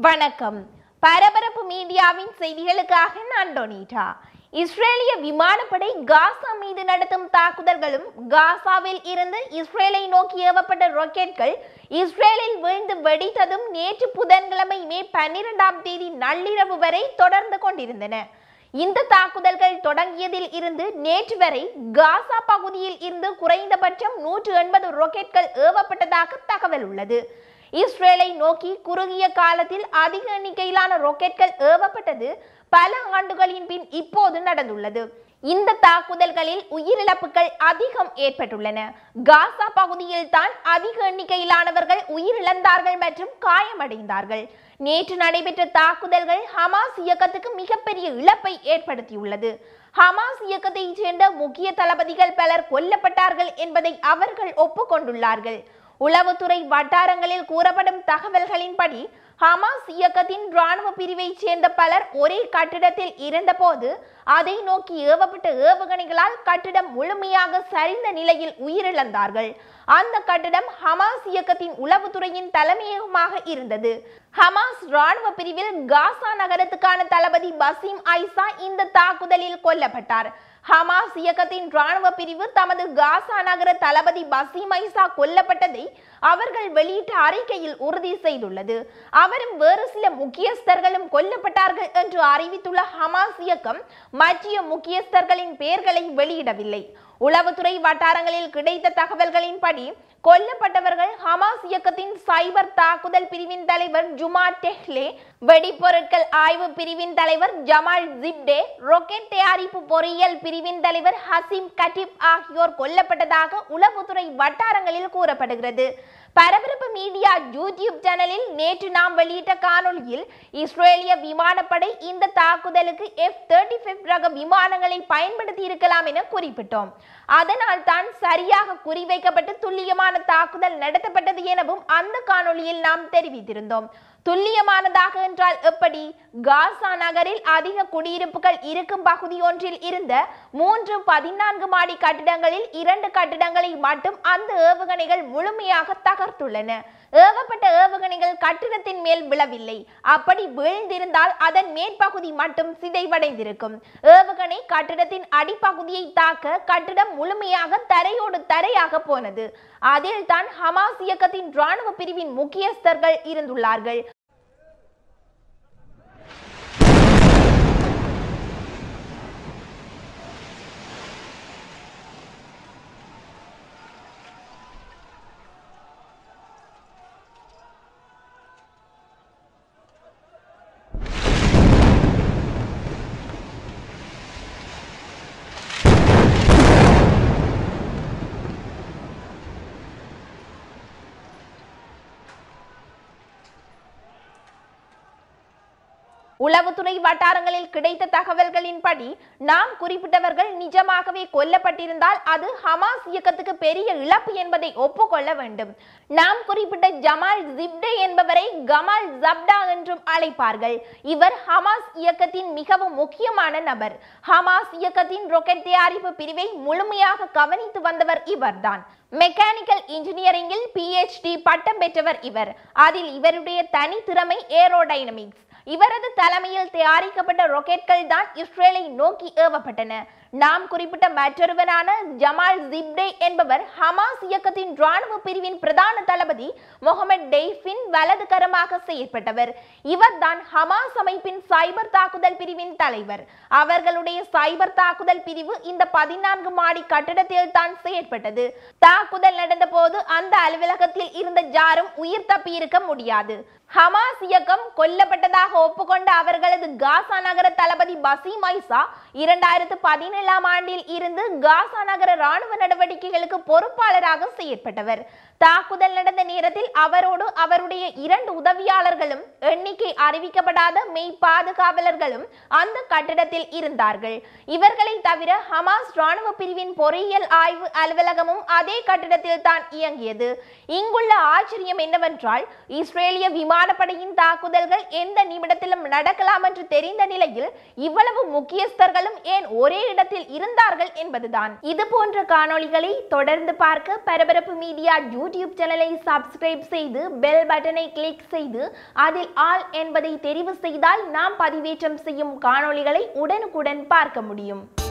வணக்கம் பரபரப்பு மீடியாவின் செய்திகளுக்காக நான் டொனிட்டா இஸ்ரேலிய விமானப்படை காசா மீது நடத்தும் தாக்குதல்களும் காசாவில் இருந்து இஸ்ரேலை நோக்கி ஏவப்பட்ட ராக்கெட்கள் இஸ்ரேலில் வீழ்ந்து வெடித்ததும் நேற்று புதன்கிழமை மே பன்னிரெண்டாம் தேதி நள்ளிரவு வரை தொடர்ந்து கொண்டிருந்தன இந்த தாக்குதல்கள் தொடங்கியதில் இருந்து நேற்று வரை காசா பகுதியில் இருந்து குறைந்தபட்சம் நூற்று எண்பது ராக்கெட்கள் ஏவப்பட்டதாக தகவல் உள்ளது இஸ்ரேலை நோக்கி குறுகிய காலத்தில் அதிக எண்ணிக்கையிலான ராக்கெட்கள் ஏவப்பட்டது பல ஆண்டுகளின் பின் இப்போது நடந்துள்ளது இந்த தாக்குதல்களில் உயிரிழப்புகள் அதிகம் ஏற்பட்டுள்ளன காசா பகுதியில் தான் அதிக எண்ணிக்கையிலானவர்கள் உயிரிழந்தார்கள் மற்றும் காயமடைந்தார்கள் நேற்று நடைபெற்ற தாக்குதல்கள் ஹமாஸ் இயக்கத்துக்கு மிகப்பெரிய இழப்பை ஏற்படுத்தியுள்ளது ஹமாஸ் இயக்கத்தைச் சேர்ந்த முக்கிய தளபதிகள் பலர் கொல்லப்பட்டார்கள் என்பதை அவர்கள் ஒப்புக்கொண்டுள்ளார்கள் உளவுத்துறை வட்டாரங்களில் கூறப்படும் தகவல்களின்படி ஹமாஸ் இயக்கத்தின் ராணுவ பிரிவைச் சேர்ந்த பலர் ஒரே கட்டிடத்தில் இருந்தபோது அதை நோக்கி ஏவப்பட்ட ஏவுகணைகளால் கட்டிடம் முழுமையாக சரிந்த நிலையில் உயிரிழந்தார்கள் அந்த கட்டிடம் ஹமாஸ் இயக்கத்தின் உளவுத்துறையின் தலைமையகமாக இருந்தது ஹமாஸ் ராணுவ பிரிவில் காசா நகரத்துக்கான தளபதி பசீம் ஐசா இந்த தாக்குதலில் கொல்லப்பட்டார் ஹமாஸ் இயக்கத்தின் ராணுவ பிரிவு தமது காசா நகர தளபதி பசீம் ஐசா கொல்லப்பட்டதை அவர்கள் வெளியிட்ட அறிக்கையில் உறுதி செய்துள்ளது அவரும் வேறு சில முக்கியஸ்தர்களும் கொல்லப்பட்டார்கள் என்று அறிவித்துள்ள ஹமாஸ் இயக்கம் மற்றிய முக்கியஸ்தர்களின் பெயர்களை வெளியிடவில்லை உளவுத்துறை வட்டாரங்களில் கிடைத்த தகவல்களின்படி கொல்லப்பட்டவர்கள் ஹமாஸ் இயக்கத்தின் சைபர் தாக்குதல் பிரிவின் தலைவர் ஜுமா டெஹ்லே வெடிப்பொருட்கள் ஆய்வு பிரிவின் தலைவர் ஜமால் ஜிப்டே ராக்கெட் தயாரிப்பு பொறியியல் பிரிவின் தலைவர் ஹசீம் கட்டிப் ஆகியோர் கொல்லப்பட்டதாக உளவுத்துறை வட்டாரங்களில் கூறப்படுகிறது பரபரப்பு மீடியா யூடியூப் சேனலில் நேற்று நாம் வெளியிட்ட காணொளியில் இஸ்ரேலிய விமானப்படை இந்த தாக்குதலுக்கு எஃப் தேர்ட்டி ஃபைவ் ரக விமானங்களை பயன்படுத்தி இருக்கலாம் என குறிப்பிட்டோம் அதனால் தான் சரியாக குறிவைக்கப்பட்டு துல்லியமான தாக்குதல் நடத்தப்பட்டது எனவும் அந்த காணொளியில் நாம் தெரிவித்திருந்தோம் துல்லியமானதாக என்றால் எப்படி காசா நகரில் அதிக குடியிருப்புகள் இருக்கும் பகுதி ஒன்றில் இருந்த மூன்று பதினான்கு மாடி கட்டிடங்களில் இரண்டு கட்டிடங்களை மட்டும் அந்த ஏவுகணைகள் முழுமையாக தகர்த்துள்ளன ஏவப்பட்ட ஏவுகணைகள் கட்டிடத்தின் மேல் விழவில்லை அப்படி வீழ்ந்திருந்தால் அதன் மேற்பகுதி மட்டும் சிதைவடைந்திருக்கும் ஏவுகணை கட்டிடத்தின் அடிப்பகுதியை தாக்க கட்டிடம் முழுமையாக தரையோடு தரையாக போனது அதில் தான் ஹமாஸ் இயக்கத்தின் ராணுவ பிரிவின் முக்கியஸ்தர்கள் இருந்துள்ளார்கள் உளவுத்துறை வட்டாரங்களில் கிடைத்த தகவல்களின்படி நாம் குறிப்பிட்டவர்கள் நிஜமாகவே கொல்லப்பட்டிருந்தால் அது ஹமாஸ் இயக்கத்துக்கு பெரிய இழப்பு என்பதை ஒப்புக்கொள்ள வேண்டும் நாம் குறிப்பிட்ட ஜமால் ஜிப்டே என்பவரை கமால் ஜப்டா என்றும் அழைப்பார்கள் இவர் ஹமாஸ் இயக்கத்தின் மிகவும் முக்கியமான நபர் ஹமாஸ் இயக்கத்தின் ராக்கெட் தயாரிப்பு பிரிவை முழுமையாக கவனித்து வந்தவர் இவர்தான் மெக்கானிக்கல் இன்ஜினியரிங்கில் பிஹெச்டி பட்டம் பெற்றவர் இவர் அதில் இவருடைய தனி திறமை ஏரோடைனமிக்ஸ் இவரது தலைமையில் தயாரிக்கப்பட்ட ராக்கெட்கள் தான் இஸ்ரேலை நோக்கி ஏவப்பட்டன நாம் குறிப்பிட்ட மற்றொருவரான ஜமால் ஜிப்டே என்பவர் ஹமாஸ் இயக்கத்தின் ராணுவ பிரிவின் பிரதான தளபதி முகமது டெய்ஃபின் வலது கரமாக செயற்பட்டவர் இவர்தான் ஹமாஸ் அமைப்பின் சைபர் தாக்குதல் பிரிவின் தலைவர் அவர்களுடைய சைபர் தாக்குதல் பிரிவு இந்த பதினான்கு மாடி கட்டிடத்தில் தான் செயற்பட்டது தாக்குதல் நடந்த போது அந்த அலுவலகத்தில் இருந்த யாரும் உயிர் தப்பியிருக்க முடியாது ஹமாஸ் இயக்கம் கொல்லப்பட்டதாக ஒப்புக்கொண்ட அவர்களது காசா நகர தளபதி பசீம் ஐசா இரண்டாயிரத்து பதினேழாம் ஆண்டில் இருந்து காசா நகர ராணுவ நடவடிக்கைகளுக்கு பொறுப்பாளராக செயற்பட்டவர் தாக்குதல் நடந்த நேரத்தில் அவரோடு அவருடைய இரண்டு உதவியாளர்களும் எண்ணிக்கை அறிவிக்கப்படாத மெய் பாதுகாவலர்களும் அந்த கட்டிடத்தில் இருந்தார்கள் இவர்களை தவிர ஹமாஸ் ராணுவ பிரிவின் பொறியியல் ஆய்வு அலுவலகமும் அதே கட்டிடத்தில் தான் இயங்கியது இங்குள்ள ஆச்சரியம் என்னவென்றால் இஸ்ரேலிய விமானப்படையின் தாக்குதல்கள் எந்த நிமிடத்திலும் நடக்கலாம் என்று தெரிந்த நிலையில் இவ்வளவு முக்கியஸ்தர்களும் ஏன் ஒரே இடத்தில் இருந்தார்கள் என்பதுதான் இது போன்ற காணொளிகளை தொடர்ந்து பார்க்க பரபரப்பு மீடியா யூடியூப் யூடியூப் சேனலை சப்ஸ்கிரைப் செய்து பெல் பட்டனை கிளிக் செய்து அதில் ஆல் என்பதை தெரிவு செய்தால் நாம் பதிவேற்றம் செய்யும் காணொளிகளை உடனுக்குடன் பார்க்க முடியும்